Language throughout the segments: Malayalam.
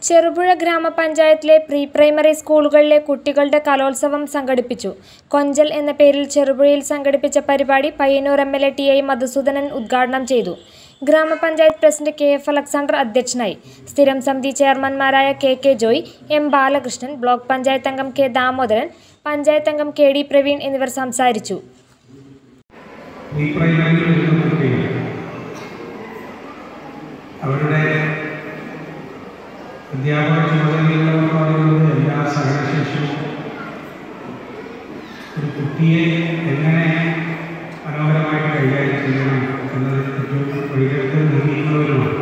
ചെറുപുഴ ഗ്രാമപഞ്ചായത്തിലെ പ്രീ പ്രൈമറി സ്കൂളുകളിലെ കുട്ടികളുടെ കലോത്സവം സംഘടിപ്പിച്ചു കൊഞ്ചൽ എന്ന പേരിൽ ചെറുപുഴയിൽ സംഘടിപ്പിച്ച പരിപാടി Payyanur MLA T I Madhusoodanan ഉദ്ഘാടനം ചെയ്തു ഗ്രാമപഞ്ചായത്ത് പ്രസിഡന്റ് കെ എഫ് അലക്സാണ്ടർ അധ്യക്ഷനായി സ്ഥിരം സമിതി ചെയർമാൻമാരായ K K Joy M Balakrishnan block panchayat അംഗം കെ ദാമോദരൻ പഞ്ചായത്ത് അംഗം കെ ഡി പ്രവീൺ എന്നിവർ സംസാരിച്ചു ഈ പ്രൈമറിയിൽ വരുന്ന കുട്ടികൾ അവരുടെ അധ്യാപക ചുമതലകളെന്ന് പറയുന്നത് എല്ലാ സഹനശേഷിയും ഒരു കുട്ടിയെ എങ്ങനെ മനോഹരമായിട്ട് കൈകാര്യം ചെയ്യണം എന്നത് ഏറ്റവും വഴികൾക്ക് നിർമ്മിക്കുന്നവരുമാണ്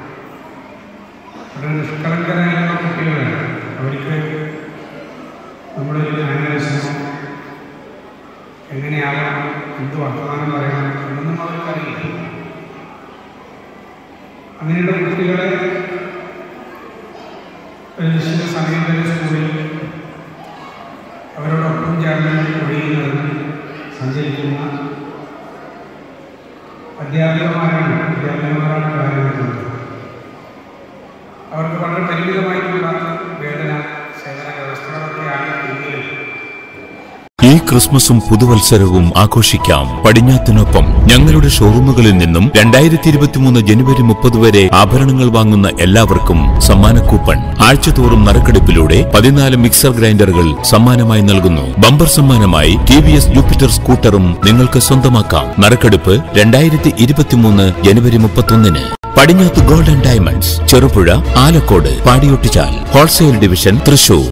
വളരെ നിഷ്കളങ്കരായുള്ള കുട്ടികളാണ് അവർക്ക് നമ്മളൊരു മാനേഴ്സിനോ എങ്ങനെയാകണം എന്ത് വർത്തമാനം പറയണം എന്നൊന്നും അവർക്കറിയില്ല അങ്ങനെയുള്ള കുട്ടികളെ ഒരു നിശ്ചിത സമയം വരെ സ്കൂളിൽ അവരോടൊപ്പം ചേർന്ന് ഒഴുകി നടന്ന് സഞ്ചരിക്കുന്ന അധ്യാപകന്മാരാണ് അധ്യാപകന്മാരാണ് കാര്യമായിട്ടുള്ളത് അവർക്ക് വളരെ പരിമിതമായിട്ടുള്ള വേതന സേവന വ്യവസ്ഥകളൊക്കെയാണ് എങ്കിലും ഈ ക്രിസ്മസും പുതുവത്സരവും ആഘോഷിക്കാം പടിഞ്ഞാത്തിനൊപ്പം ഞങ്ങളുടെ ഷോറൂമുകളിൽ നിന്നും രണ്ടായിരത്തി ഇരുപത്തിമൂന്ന് ജനുവരി മുപ്പത് വരെ ആഭരണങ്ങൾ വാങ്ങുന്ന എല്ലാവർക്കും സമ്മാന കൂപ്പൺ ആഴ്ചതോറും നറുക്കെടുപ്പിലൂടെ പതിനാല് മിക്സർ ഗ്രൈൻഡറുകൾ സമ്മാനമായി നൽകുന്നു ബമ്പർ സമ്മാനമായി ടി വി എസ് ജൂപ്പിറ്റർ സ്കൂട്ടറും നിങ്ങൾക്ക് സ്വന്തമാക്കാം നറുക്കെടുപ്പ് രണ്ടായിരത്തി ഇരുപത്തിമൂന്ന് ജനുവരി മുപ്പത്തൊന്നിന് പടിഞ്ഞാത്ത് ഗോൾഡൻ ഡയമണ്ട്സ് ചെറുപുഴ ആലക്കോട് പാടിയൊട്ടിച്ചാൽ ഹോൾസെയിൽ ഡിവിഷൻ തൃശൂർ